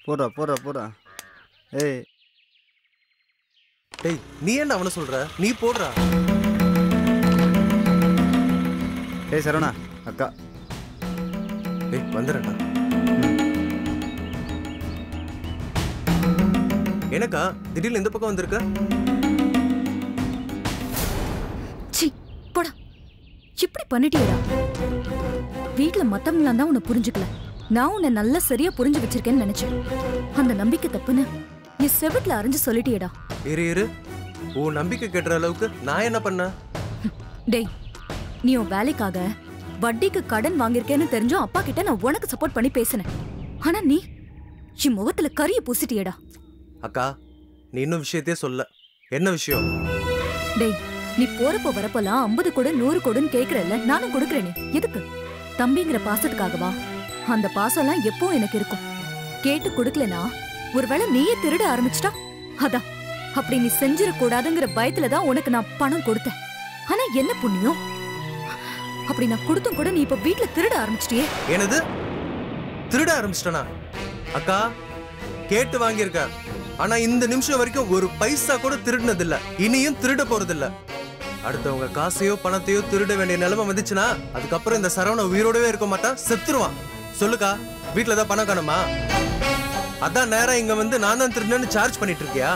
போடுறா போடுறா போடுறா ஏய் டேய் நீ என்ன அவனை சொல்ற நீ போடுறா ஏய் சரவணா அக்கா ஏய் வந்துடுறேன்டா எனக்கா திடீர்னு இந்த பக்கம் வந்திருக்க சி போடா இப்படி பண்ணிட்டியடா வீட்ல மத்தவங்களாம் தான் உன்னை புரிஞ்சுக்கல நான் உன்னை நல்லா சரியா புரிஞ்சு வச்சிருக்கேன்னு நினைச்சேன் அந்த நம்பிக்கை தப்புன்னு நீ செவிட்ல அரைஞ்சு சொல்லிட்டியடா இரு இரு உன் நம்பிக்கை கெட்டுற அளவுக்கு நான் என்ன பண்ணேன் டேய் நீ உன் வேலைக்காக வட்டிக்கு கடன் வாங்கியிருக்கேன்னு தெரிஞ்சும் அப்பா கிட்ட நான் உனக்கு சப்போர்ட் பண்ணி பேசினேன் ஆனா நீ என் முகத்துல கரிய பூசிட்டியேடா அக்கா நீ இன்னும் விஷயத்தையே சொல்ல என்ன விஷயம் டேய் நீ போறப்போ வரப்போலாம் ஐம்பது கொடு நூறு கொடுன்னு கேக்குறல்ல நானும் கொடுக்குறேனே எதுக்கு தம்பிங்கிற பாசத்துக்காகவா அந்த பாசம்லாம் எப்போ எனக்கு இருக்கும் கேட்டு கொடுக்கலனா ஒருவேளை நீயே திருட ஆரம்பிச்சிட்டா அதான் அப்படி நீ செஞ்சிடக்கூடாதுங்கிற பயத்துல தான் உனக்கு நான் பணம் கொடுத்தேன் ஆனா என்ன புண்ணியம் அப்படி நான் கொடுத்தும் கூட நீ இப்ப வீட்ல திருட ஆரம்பிச்சிட்டியே எனது திருட ஆரம்பிச்சிட்டனா அக்கா கேட்டு வாங்கியிருக்க ஆனா இந்த நிமிஷம் வரைக்கும் ஒரு பைசா கூட திருடினதில்ல இனியும் திருட போறதில்ல அடுத்தவங்க காசையோ பணத்தையோ திருட வேண்டிய நிலைமை வந்துச்சுன்னா அதுக்கப்புறம் இந்த சரவண உயிரோடவே இருக்க மாட்டான் செத்துருவான் சொல்லுக்கா வீட்டுல தான் பணம் காணுமா அதான் நேரா இங்க வந்து நான் தான் திருடனு சார்ஜ் பண்ணிட்டு இருக்கியா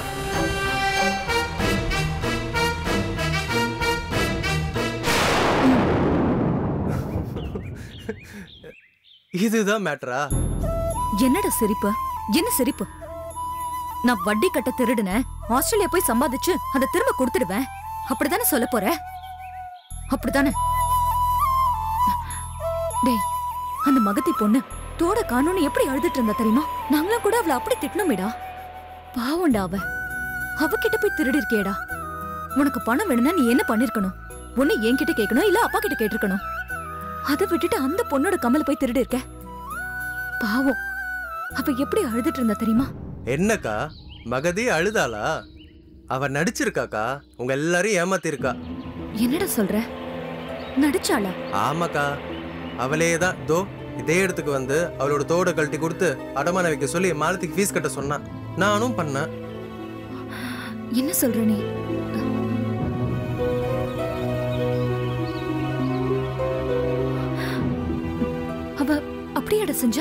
இதுதான் மேட்டரா என்னடா சிரிப்பு என்ன சிரிப்பு நான் வட்டி கட்ட திருடுனேன் ஆஸ்திரேலியா போய் சம்பாதிச்சு அதை திரும்ப கொடுத்துடுவேன் அப்படிதானே சொல்ல போற அப்படிதானே டேய் அந்த மகத்தி பொண்ணு தோட காணோன்னு எப்படி அழுதுட்டு இருந்தா தெரியுமா நாங்களாம் கூட அவளை அப்படி திட்டணுமேடா பாவம்டா அவ அவகிட்ட போய் திருடி இருக்கியேடா உனக்கு பணம் வேணும்னா நீ என்ன பண்ணிருக்கணும் ஒண்ணு என்கிட்ட கேட்கணும் இல்ல அப்பா கிட்ட கேட்டிருக்கணும் அதை விட்டுட்டு அந்த பொண்ணோட கமல போய் திருடி இருக்க பாவம் அவ எப்படி அழுதுட்டு இருந்தா தெரியுமா என்னக்கா மகதி அழுதாளா அவ நடிச்சிருக்காக்கா உங்க எல்லாரையும் ஏமாத்திருக்கா என்னடா சொல்ற நடிச்சாளா ஆமாக்கா அவளே தான் தோ இதே இடத்துக்கு வந்து அவளோட தோட கழட்டி கொடுத்து அடமான வைக்க சொல்லி மாலத்துக்கு ஃபீஸ் கட்ட சொன்னான் நானும் பண்ணேன் என்ன சொல்ற நீ அவ அப்படியாடா செஞ்சா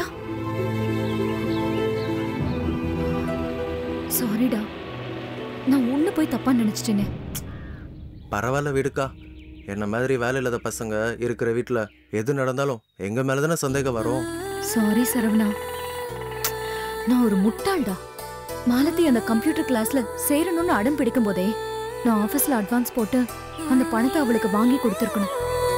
சாரிடா நான் உன்ன போய் தப்பா நினைச்சிட்டேனே பரவாயில்ல விடுக்கா என்ன மாதிரி வேலை இல்லாத பசங்க இருக்கிற வீட்ல எது நடந்தாலும் எங்க மேல தானே சந்தேகம் வரும் சாரி சரவணா நான் ஒரு முட்டாள்டா மாலதி அந்த கம்ப்யூட்டர் கிளாஸ்ல சேரணும்னு அடம் பிடிக்கும் போதே நான் ஆபீஸ்ல அட்வான்ஸ் போட்டு அந்த பணத்தை அவளுக்கு வாங்கி கொடுத்துருக்கணும்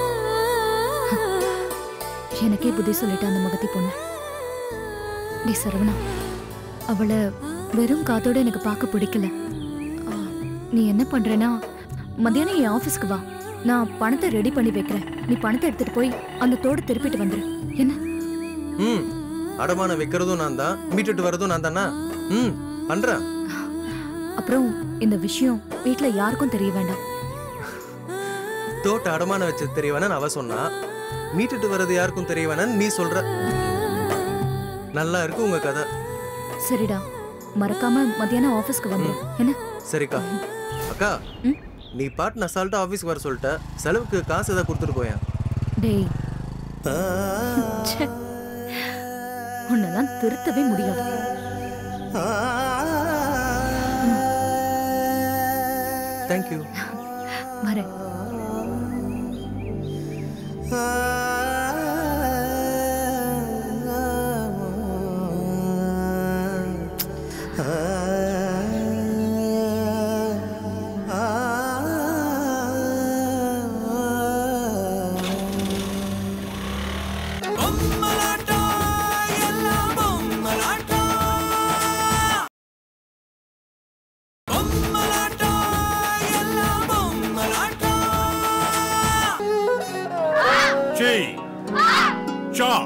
எனக்கே புத்தி சொல்லிட்ட அந்த மகத்தி பொண்ணு டே சரவணா அவளை வெறும் காத்தோட எனக்கு பார்க்க பிடிக்கல ஆ, நீ என்ன பண்றேன்னா மத்தியானம் என் ஆபீஸ்க்கு வா நான் பணத்தை ரெடி பண்ணி வைக்கிறேன் நீ பணத்தை எடுத்துட்டு போய் அந்த தோடு திருப்பிட்டு வந்துரு என்ன ம் அடமான வைக்கிறதும் நான் தான் மீட்டுட்டு வர்றதும் நான் தானா ம் பண்றேன் அப்புறம் இந்த விஷயம் வீட்ல யாருக்கும் தெரிய வேண்டாம் தோட்ட அடமான வச்சு தெரிய வேணான்னு அவ சொன்னா மீட்டுட்டு வர்றது யாருக்கும் தெரிய வேணான்னு நீ சொல்ற நல்லா இருக்கு உங்க கதை சரிடா மறக்காம மத்தியானம் ஆபீஸ்க்கு வந்துரு என்ன சரிக்கா அக்கா ம்? நீ பாட்டு அசால்ட்டா ஆஃபீஸ்க்கு வர சொல்லிட்ட செலவுக்கு காசு ஏதாவது கொடுத்துட்டு போயேன் டேய் ச்சே. உன்னெல்லாம் திருத்தவே முடியாது தேங்க்யூ வரேன் Chi. Cha.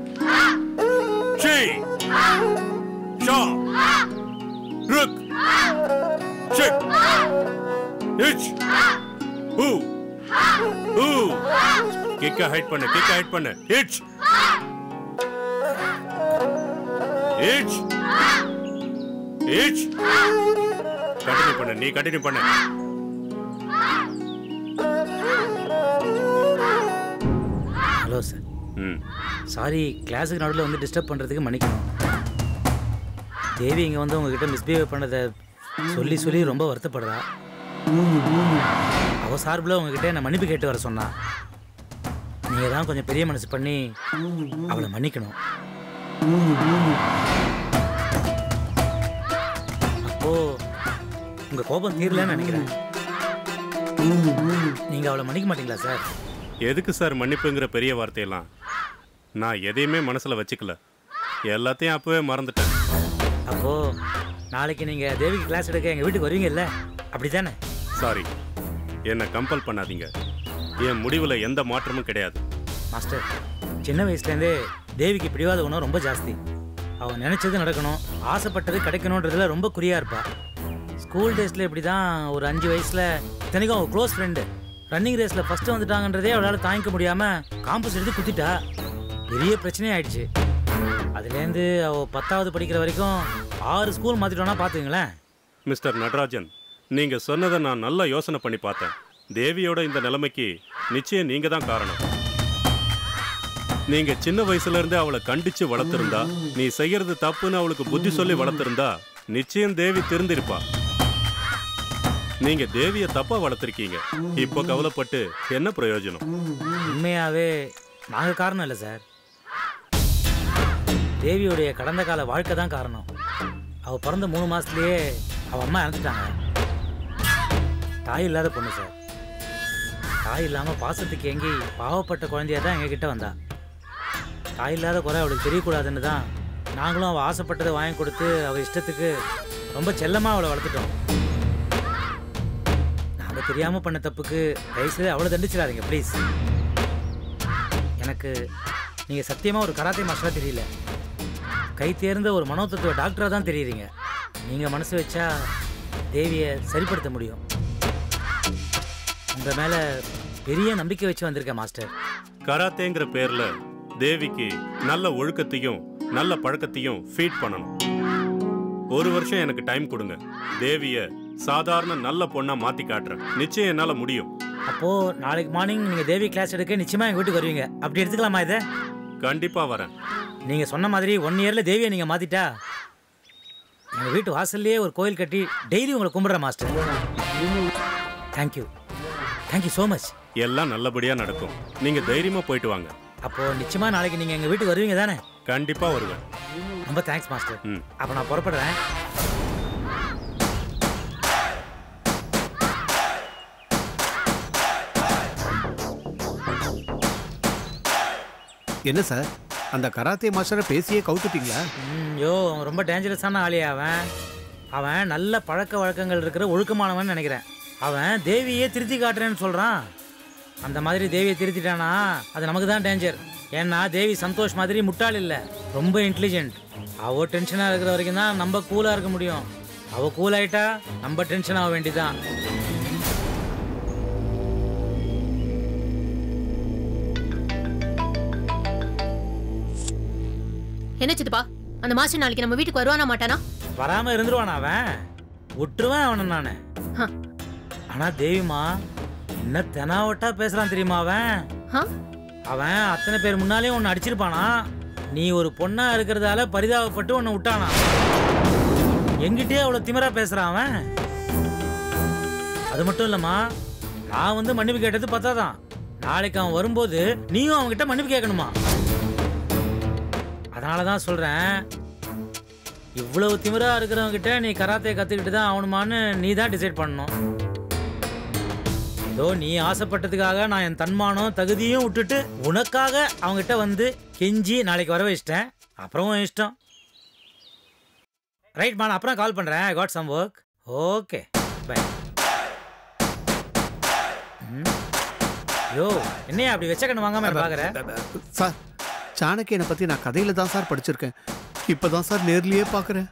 Chi. Cha. Rook. Chick. Hitch. Who. Who. கிக்க height பண்ணு கிக்க ஹைட் பண்ணு ஹிட்ச் ஏச் ஏச் கண்டினியூ பண்ணு நீ கண்டினியூ பண்ணு ஹலோ சார் ம் சாரி கிளாஸுக்கு நடுவில் வந்து டிஸ்டர்ப் பண்ணுறதுக்கு மன்னிக்கணும் தேவி இங்கே வந்து உங்ககிட்ட மிஸ்பிஹேவ் பண்ணதை சொல்லி சொல்லி ரொம்ப வருத்தப்படுறா அவ சார்பில் உங்ககிட்ட என்னை மன்னிப்பு கேட்டு வர சொன்னா நீங்கள் தான் கொஞ்சம் பெரிய மனசு பண்ணி அவளை மன்னிக்கணும் அப்போ உங்கள் கோபம் தீரலன்னு நினைக்கிறேன் நீங்கள் அவளை மன்னிக்க மாட்டீங்களா சார் எதுக்கு சார் மன்னிப்புங்கிற பெரிய வார்த்தையெல்லாம் நான் எதையுமே மனசுல வச்சுக்கல எல்லாத்தையும் அப்பவே மறந்துட்டேன் அப்போ நாளைக்கு நீங்க தேவிக்கு கிளாஸ் எடுக்க எங்க வீட்டுக்கு வருவீங்கல்ல அப்படிதானே சாரி என்னை கம்பல் பண்ணாதீங்க என் முடிவுல எந்த மாற்றமும் கிடையாது மாஸ்டர் சின்ன வயசுலேருந்தே தேவிக்கு பிடிவாத குணம் ரொம்ப ஜாஸ்தி அவ நினைச்சது நடக்கணும் ஆசைப்பட்டது கிடைக்கணுன்றதுல ரொம்ப குறியா இருப்பா ஸ்கூல் டேஸ்ல இப்படி தான் ஒரு அஞ்சு வயசுல இத்தனைக்கும் அவள் க்ளோஸ் ஃப்ரெண்டு ரன்னிங் ரேஸ்ல ஃபர்ஸ்ட் வந்துட்டாங்கன்றதே அவளால் தாங்கிக்க முடியாம காம்பஸ் எடுத்து குத்திட்டா பெரிய பிரச்சனையே ஆயிடுச்சு அதுலேருந்து அவள் பத்தாவது படிக்கிற வரைக்கும் ஆறு ஸ்கூல் மாத்திட்டோன்னா பார்த்துங்களேன் மிஸ்டர் நடராஜன் நீங்க சொன்னதை நான் நல்லா யோசனை பண்ணி பார்த்தேன் தேவியோட இந்த நிலைமைக்கு நிச்சயம் நீங்க தான் காரணம் நீங்க சின்ன வயசுல இருந்தே அவளை கண்டிச்சு வளர்த்திருந்தா நீ செய்யறது தப்புன்னு அவளுக்கு புத்தி சொல்லி வளர்த்திருந்தா நிச்சயம் தேவி திருந்திருப்பா நீங்க தேவிய தப்பா வளர்த்திருக்கீங்க இப்போ கவலைப்பட்டு என்ன பிரயோஜனம் உண்மையாவே நாங்கள் காரணம் இல்லை சார் தேவியுடைய கடந்த கால வாழ்க்கை தான் காரணம் அவ பிறந்த மூணு மாசத்துலயே அவ அம்மா இறந்துட்டாங்க தாய் இல்லாத பொண்ணு சார் தாய் இல்லாம பாசத்துக்கு ஏங்கி பாவப்பட்ட குழந்தையா தான் எங்ககிட்ட வந்தா தாய் இல்லாத குறை அவளுக்கு தெரியக்கூடாதுன்னு தான் நாங்களும் அவள் ஆசைப்பட்டதை வாங்கி கொடுத்து அவள் இஷ்டத்துக்கு ரொம்ப செல்லமாக அவளை வளர்த்துட்டோம் நாங்கள் தெரியாமல் பண்ண தப்புக்கு தயவுசெய்து அவளை தண்டிச்சிடாதீங்க ப்ளீஸ் எனக்கு நீங்கள் சத்தியமாக ஒரு கராத்தே மாஸ்டராக தெரியல கை தேர்ந்த ஒரு மனோதத்துவ டாக்டராக தான் தெரியுறீங்க நீங்கள் மனசு வச்சா தேவியை சரிப்படுத்த முடியும் உங்கள் மேலே பெரிய நம்பிக்கை வச்சு வந்திருக்கேன் மாஸ்டர் கராத்தேங்கிற பேர்ல தேவிக்கு நல்ல ஒழுக்கத்தையும் நல்ல பழக்கத்தையும் ஃபீட் பண்ணணும் ஒரு வருஷம் எனக்கு டைம் கொடுங்க தேவிய சாதாரண நல்ல பொண்ணா மாத்தி காட்டுறேன் நிச்சயம் என்னால முடியும் அப்போது நாளைக்கு மார்னிங் நீங்கள் தேவி கிளாஸ் எடுக்க நிச்சயமாக எங்கள் வீட்டுக்கு வருவீங்க அப்படி எடுத்துக்கலாமா இதை கண்டிப்பா வரேன் நீங்கள் சொன்ன மாதிரி ஒன் இயரில் தேவியை நீங்கள் மாற்றிட்டா எங்கள் வீட்டு வாசல்லையே ஒரு கோயில் கட்டி டெய்லி உங்களை கும்பிட்றேன் master thank you thank you so much எல்லாம் நல்லபடியா நடக்கும் நீங்க தைரியமா போயிட்டு வாங்க அப்போது நிச்சயமாக நாளைக்கு நீங்கள் எங்கள் வீட்டுக்கு வருவீங்க தானே கண்டிப்பா வருவேன் ரொம்ப தேங்க்ஸ் மாஸ்டர் ம் அப்போ நான் புறப்படுறேன் என்ன சார் அந்த கராத்தே மாஸ்டரை பேசியே கவுத்துட்டீங்களா ம், யோ அவன் ரொம்ப டேஞ்சரஸான ஆளியா அவன் அவன் நல்ல பழக்க வழக்கங்கள் இருக்கிற ஒழுக்கமானவன் நினைக்கிறேன் அவன் தேவியே திருத்தி காட்டுறேன்னு சொல்கிறான் அந்த மாதிரி தேவியை திருத்திட்டானா அது நமக்கு தான் டேஞ்சர் ஏன்னா தேவி சந்தோஷ் மாதிரி முட்டாள் இல்லை ரொம்ப இன்டெலிஜென்ட் அவ டென்ஷனாக இருக்கிற வரைக்கும் தான் நம்ம கூலாக இருக்க முடியும் அவ கூல் ஆயிட்டா நம்ம டென்ஷன் ஆக வேண்டியதான் என்ன சித்தப்பா அந்த மாஸ்டர் நாளைக்கு நம்ம வீட்டுக்கு வருவானா மாட்டானா வராமல் இருந்துருவானா அவன் விட்டுருவேன் அவனை நான் ஹ, ஆனா தேவிமா என்ன தெனாவட்டா பேசுறான் தெரியுமா அவன் ஹ? அவன் அத்தனை பேர் முன்னாலே உன்னை அடிச்சிருப்பானா நீ ஒரு பொண்ணா இருக்கிறதால பரிதாபப்பட்டு உன்னை விட்டானா எங்கிட்டயே அவ்வளவு திமிரா பேசுறான் அவன் அது மட்டும் இல்லம்மா நான் வந்து மன்னிப்பு கேட்டது பத்தாதான் நாளைக்கு அவன் வரும்போது நீயும் அவன்கிட்ட மன்னிப்பு கேட்கணுமா அதனால தான் சொல்றேன் இவ்வளவு திமிரா இருக்கிறவங்க கிட்ட நீ கராத்தே கத்துக்கிட்டு தான் ஆகணுமான்னு நீ தான் டிசைட் பண்ணணும் ஏதோ நீ ஆசைப்பட்டதுக்காக நான் என் தன்மானம் தகுதியும் விட்டுட்டு உனக்காக அவங்ககிட்ட வந்து கெஞ்சி நாளைக்கு வர வச்சிட்டேன் அப்புறம் உன் இஷ்டம் ரைட் நான் அப்புறம் கால் பண்றேன் I got some work okay bye யோ என்னையா அப்படி வச்ச கண்ணு வாங்காம பாக்குற சார் சாணக்கியனை பத்தி நான் கதையில தான் சார் படிச்சிருக்கேன் இப்பதான் சார் நேர்லயே பாக்குறேன்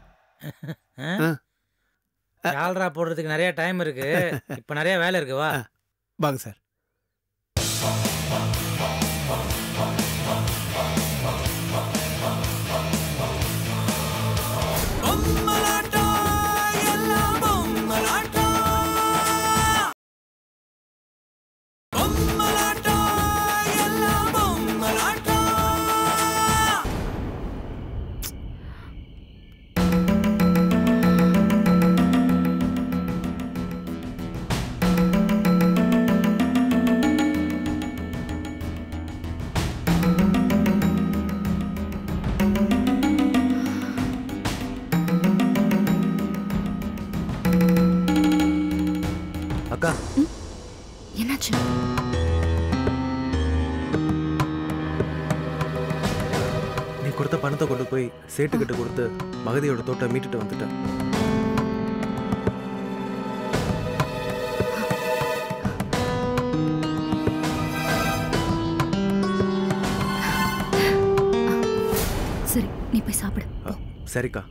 யாழ்ரா போடுறதுக்கு நிறைய டைம் இருக்கு இப்ப நிறைய வேலை இருக்கு வா வாங்க சார் அக்கா என்னாச்சு நீ கொடுத்த பணத்தை கொண்டு போய் சேட்டுக்கிட்ட கொடுத்து மகதியோட தோட்டை மீட்டுட்டு வந்துட்டேன் சரி நீ போய் சாப்பிடு ஆ, சரிக்கா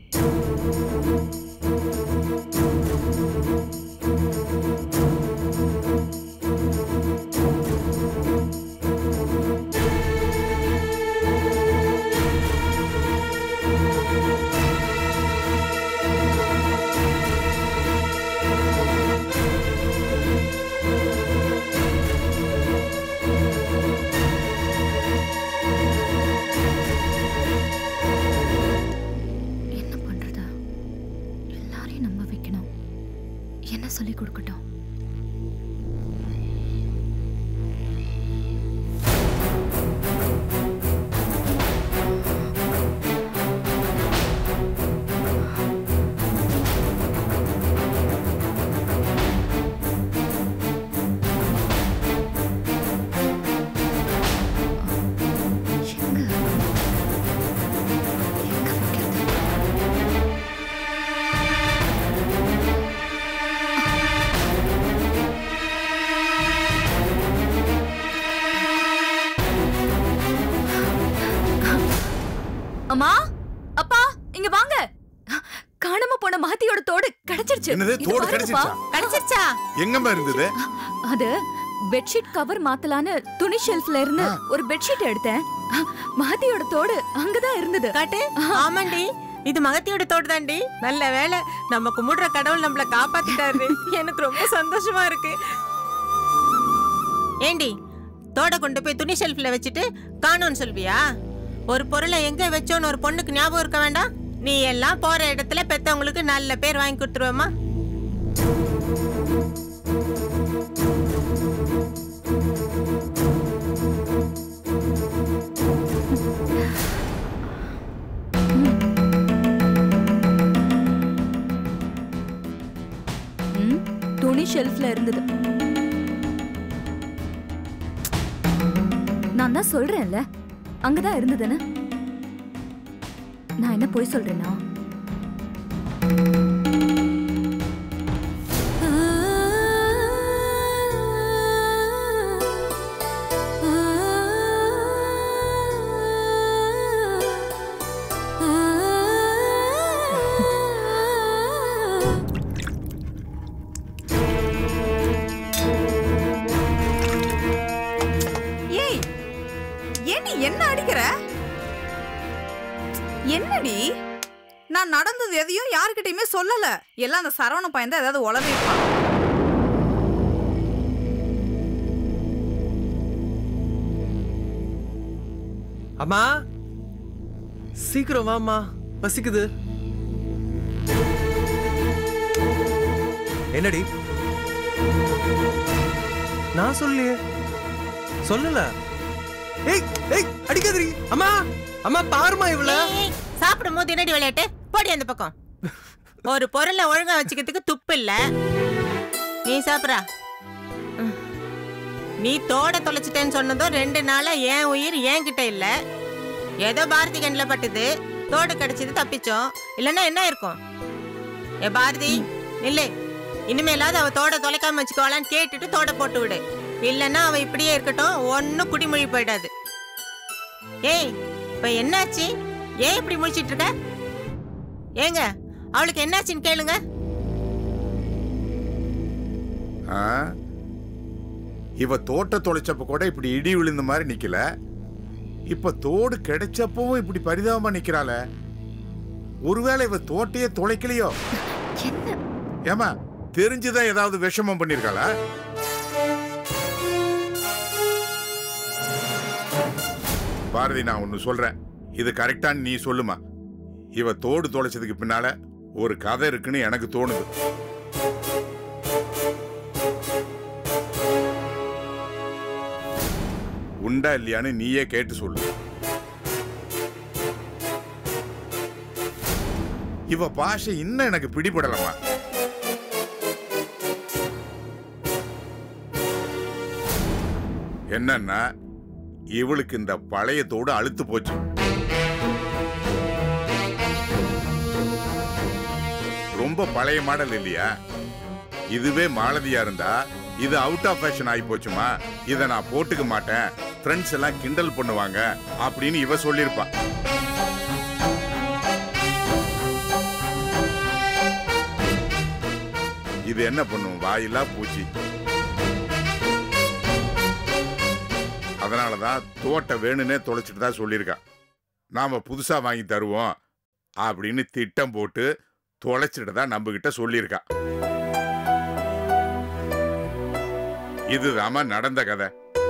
என்ன பண்றது எல்லாரையும் நம்ப வைக்கணும் என்ன சொல்லி கொடுக்கட்டும் எங்க எங்க வைக்கிறது அம்மா அப்பா இங்க வாங்க காணாம போன மகத்தியோட தோடு கிடைச்சிருச்சு என்னது இது தோடு பாருங்கப்பா. கிடைச்சிருச்சா கிடைச்சிருச்சா எங்கம்மா இருந்தது அது பெட்ஷீட் கவர் மாத்தலான்னு துணி ஷெல்ஃப்ல இருந்து ஒரு பெட்ஷீட் எடுத்தேன் மகத்தியோட தோடு அங்கதான் இருந்தது காட்டு ஆமாண்டி இது மகத்தியோட தோடு தாண்டி நல்ல வேலை நம்ம கும்பிடுற கடவுள் நம்மள காப்பாத்திட்டாரு எனக்கு ரொம்ப சந்தோஷமா இருக்கு ஏண்டி தோட கொண்டு போய் துணி ஷெல்ஃப்ல வச்சுட்டு காணோன்னு சொல்வியா ஒரு பொருளை எங்க வச்சோன்னு ஒரு பொண்ணுக்கு ஞாபகம் இருக்க வேண்டாம் நீ எல்லாம் போற இடத்துல பெத்தவங்களுக்கு நல்ல பேர் வாங்கி கொடுத்துருவேம்மா ம், துணி ஷெல்ஃப்ல இருந்தது நான் தான் சொல்றேன்ல அங்கதான் இருந்ததுன்னு நான் என்ன போய் சொல்றேனா ஏய் ஏன் நீ என்ன அடிக்கிற என்னடி நான் நடந்தது எதையும் யாருக்கிட்டயுமே சொல்லல எல்லாம் அந்த சரவண பையன் தான் ஏதாவது உளறிப்பான் அம்மா சீக்கிரம் வாம்மா பசிக்குது என்னடி நான் சொல்லலையே சொல்லல ஏய் ஏய் அடிக்காதடி அம்மா அம்மா பாருமா இவள ஏய், சாப்பிடும் போது என்னடி விளையாட்டு போடி அந்த பக்கம் ஒரு பொருளை ஒழுங்கா வச்சுக்கிறதுக்கு துப்பு இல்ல நீ சாப்பிட்றா ம். நீ தோட தொலைச்சிட்டேன்னு சொன்னதும் ரெண்டு நாளா என் உயிர் என் கிட்ட இல்ல ஏதோ பாரதி கண்ணில் பட்டுது தோடு கிடைச்சது தப்பிச்சோம் இல்லைன்னா என்ன இருக்கும் ஏ பாரதி இல்லை இனிமேலாவது அவ தோட தொலைக்காம வச்சுக்கோலான்னு கேட்டுட்டு தோட போட்டு விடு இல்லைன்னா அவ இப்படியே இருக்கட்டும் ஒன்னும் குடிமொழி போயிடாது ஏய் இப்ப என்னாச்சு ஏன் இப்படி முழிச்சிட்டு இருக்க ஏங்க அவளுக்கு என்னாச்சுன்னு கேளுங்க ஆ? இவ தோட்ட தொலைச்சப்ப கூட இப்படி இடி விழுந்த மாதிரி நிக்கல இப்ப தோடு கிடைச்சப்பவும் இப்படி பரிதாபமா நிக்கிறாள ஒருவேளை இவ தோட்டையே தொலைக்கலையோ என்ன ஏமா தெரிஞ்சுதான் ஏதாவது விஷமம் பண்ணிருக்காளா பாரதி நான் ஒன்னு சொல்றேன் இது கரெக்டான்னு நீ சொல்லுமா இவ தோடு தொலைச்சதுக்கு பின்னால ஒரு கதை இருக்குன்னு எனக்கு தோணுது உண்டா இல்லையான்னு நீயே கேட்டு சொல்லு இவ பாஷை இன்னும் எனக்கு பிடிபடலமா என்னன்னா இவளுக்கு இந்த பழைய தோடு அழுத்து போச்சு ரொம்ப பழைய மாடல் இல்லையா இதுவே மாலதியா இருந்தா இது அவுட் ஆஃப் ஃபேஷன் ஆகி போச்சுமா இதை நான் போட்டுக்க மாட்டேன் ஃப்ரெண்ட்ஸ் எல்லாம் கிண்டல் பண்ணுவாங்க அப்படின்னு இவ சொல்லியிருப்பா இது என்ன பண்ணும் வாயிலா பூச்சி அதனாலதான் தோட்டை வேணும்னே தொலைச்சிட்டு தான் சொல்லியிருக்கா நாம புதுசா வாங்கி தருவோம் அப்படின்னு திட்டம் போட்டு தொலைச்சிட்டு தான் நம்ம கிட்ட சொல்லியிருக்கா இதுதாம்மா நடந்த கதை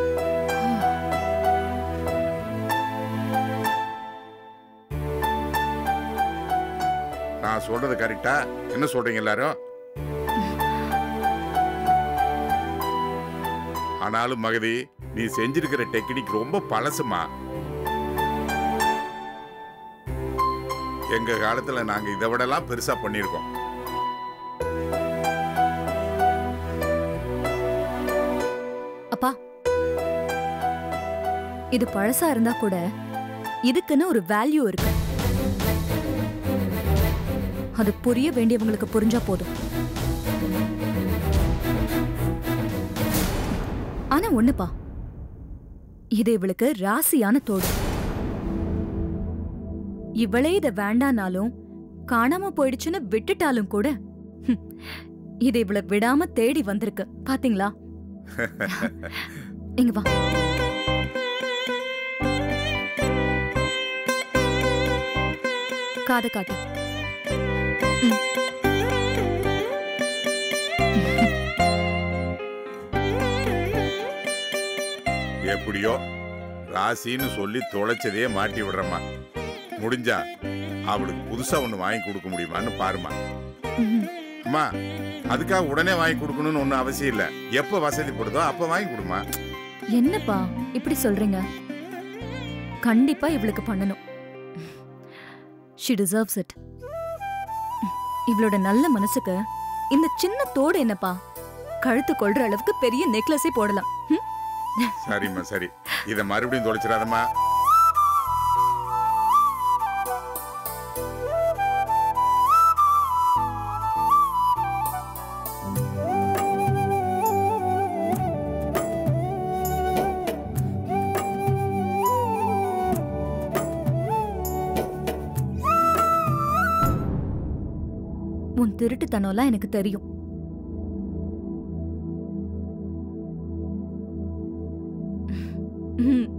நான் சொல்றது கரெக்டா என்ன சொல்றீங்க எல்லாரும் ஆனாலும் மகதி நீ செஞ்சிருக்கிற டெக்னிக் ரொம்ப பழசுமா எங்க காலத்துல நாங்க இதை விடலாம் பெருசா பண்ணியிருக்கோம் அப்பா இது பழசா இருந்தா கூட இதுக்குன்னு ஒரு வேல்யூ இருக்கு அது புரிய வேண்டியவங்களுக்கு புரிஞ்சா போதும் ஆனா ஒண்ணுப்பா இது இவளுக்கு ராசியான தோடு இவளே இத வேண்டானாலும் காணாம போயிடுச்சுன்னு விட்டுட்டாலும் கூட ஹம், இது இவளை விடாம தேடி வந்திருக்கு பாத்தீங்களா இங்க வா காதை காட்டு ம். எப்படியோ ராசின்னு சொல்லி தொலைச்சதையே மாட்டி விடுறம்மா முடிஞ்சா அவளுக்கு புதுசா ஒண்ணு வாங்கி கொடுக்க முடியுமான்னு பாருமா ம். அம்மா அதுக்காக உடனே வாங்கி கொடுக்கணும்னு ஒன்றும் அவசியம் இல்லை எப்போ வசதிப்படுதோ அப்போ வாங்கி கொடுமா என்னப்பா இப்படி சொல்றீங்க கண்டிப்பா இவளுக்கு பண்ணணும் ஷி டிசர்வ்ஸ் இட் இவளோட நல்ல மனசுக்கு இந்த சின்ன தோடு என்னப்பா கழுத்து கொள்ற அளவுக்கு பெரிய நெக்லஸே போடலாம் ம்? சரிம்மா சரி இதை மறுபடியும் தொலைச்சிடாதம்மா உன் திருட்டுத்தனம்லாம் எனக்கு தெரியும் ம்.